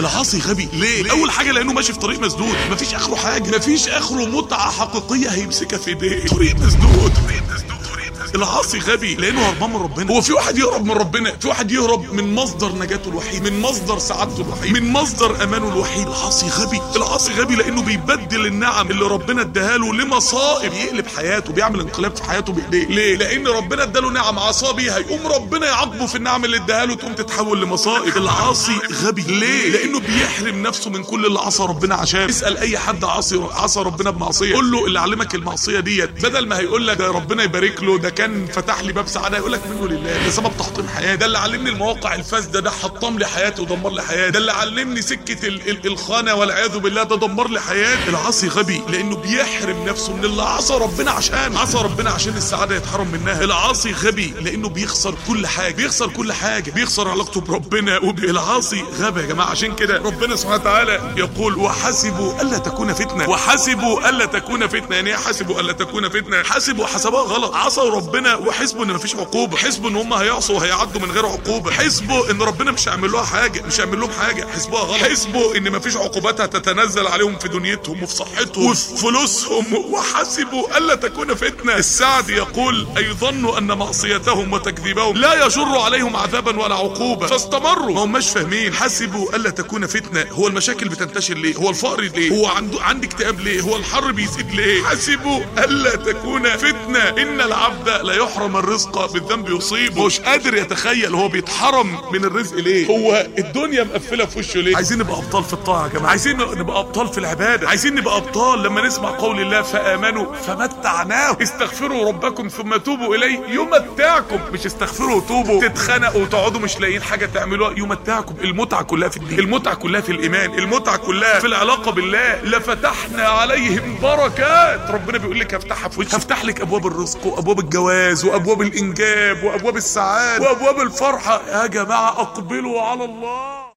العاصي غبي ليه اول حاجه لانه ماشي في طريق مسدود مفيش اخره حاجه مفيش اخره متعه حقيقيه هيمسكها في ايديه طريق مسدود طريق مسدود العاصي غبي لانه هربان من ربنا هو في واحد يهرب من ربنا في واحد يهرب من مصدر نجاته الوحيد من مصدر سعادته الوحيد من مصدر امانه الوحيد العاصي غبي العاصي غبي لانه بيبدل النعم اللي ربنا اداها له لمصائب يقلب حياته بيعمل انقلاب في حياته بايديه ليه لان ربنا اداله نعم عصا بيها يقوم ربنا يعاقبه في النعم اللي اداها له تقوم تتحول لمصائب العاصي غبي ليه لانه بيحرم نفسه من كل اللي عصى ربنا عشان اسال اي حد عصي عصى ربنا بمعصيه قول له اللي علمك المعصيه ديت بدل ما هيقول لك ده ربنا يبارك له ده كان فتح لي باب سعاده يقول لك منه لله ده سبب تحطيم حياتي ده اللي علمني المواقع الفاسده ده حطم لي حياتي ودمر لي حياتي ده اللي علمني سكه ال ال الخانه والعياذ بالله ده دمر لي حياتي العاصي غبي لانه بيحرم نفسه من اللي عصى ربنا عشان عصى ربنا عشان السعاده يتحرم منها العاصي غبي لانه بيخسر كل حاجه بيخسر كل حاجه بيخسر علاقته بربنا والعاصي غبي يا جماعه عشان كده ربنا سبحانه وتعالى يقول وحسبوا الا تكون فتنه وحسبوا الا تكون فتنه يعني ايه حسبوا الا تكون فتنه حسبوا حسبوها غلط عصوا ربنا وحسبوا ان مفيش عقوبه حسبوا ان هم هيعصوا وهيعدوا من غير عقوبه حسبوا ان ربنا مش هيعمل لها حاجه مش هيعمل لهم حاجه حسبوها غلط حسبوا ان مفيش عقوبات هتتنزل عليهم في دنيتهم وفي صحتهم وفي فلوسهم وحسبوا الا تكون فتنه السعد يقول اي ظنوا ان معصيتهم وتكذيبهم لا يجر عليهم عذابا ولا عقوبه فاستمروا ما هماش فاهمين حسبوا الا تكون فتنه هو المشاكل بتنتشر ليه هو الفقر ليه هو عنده عندي اكتئاب ليه هو الحر بيزيد ليه حسبوا الا تكون فتنه ان العبد لا يحرم الرزق بالذنب يصيبه مش قادر يتخيل هو بيتحرم من الرزق ليه هو الدنيا مقفله في وشه ليه عايزين نبقى ابطال في الطاعه يا جماعه عايزين نبقى ابطال في العباده عايزين نبقى ابطال لما نسمع قول الله فامنوا فمتعناه استغفروا ربكم ثم توبوا اليه يمتعكم مش استغفروا وتوبوا تتخنقوا وتقعدوا مش لاقيين حاجه تعملوها يمتعكم المتعه كلها في الدين المتعه كلها في الايمان المتعه كلها في العلاقه بالله لفتحنا عليهم بركات ربنا بيقول لك هفتحها في وشك هفتح لك ابواب الرزق وابواب الجواز وابواب الانجاب وابواب السعاده وابواب الفرحه يا جماعه اقبلوا على الله